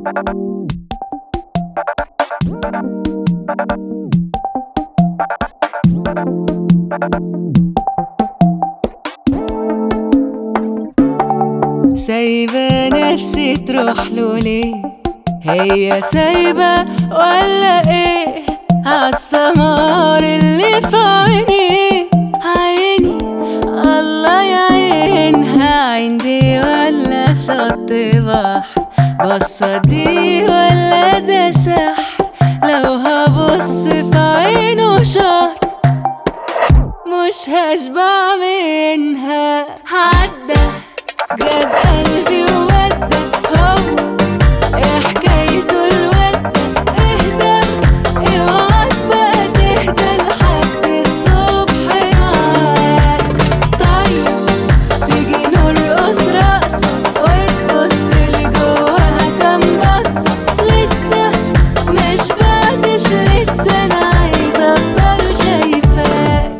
سايبة نفسي تروح له ليه هي سايبة ولا ايه عالسمار اللي في عيني عيني الله يعينها عندي ولا شط بحر بصة دي ولا ده سحر لو هبص في عينه شهر مش هشبع منها عدى جاب قلبي وودى هو ايه حكايته الودى اهدى اوعك بقى تهدى لحد الصبح معاك طيب تيجي نرقص رقص وتبص لجواها كام بصة لسه مش بعدش لسه انا عايزة افضل شايفاك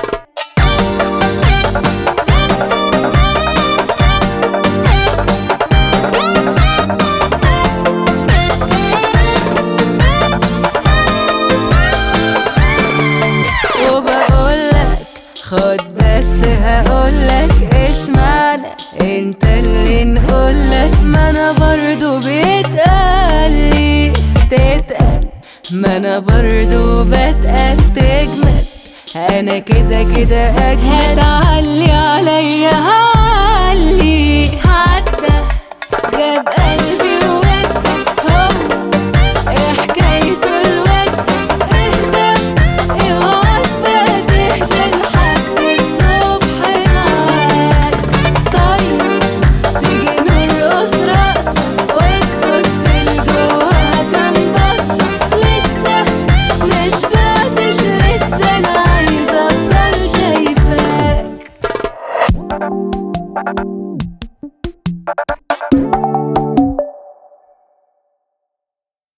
وبقولك خد بس هقولك ايش معنى انت اللي نقولك ما انا برضو بيتقالي تتقل ما انا برضو بتقل تجمل انا كده كده اجمل هتعلي عليا هعلي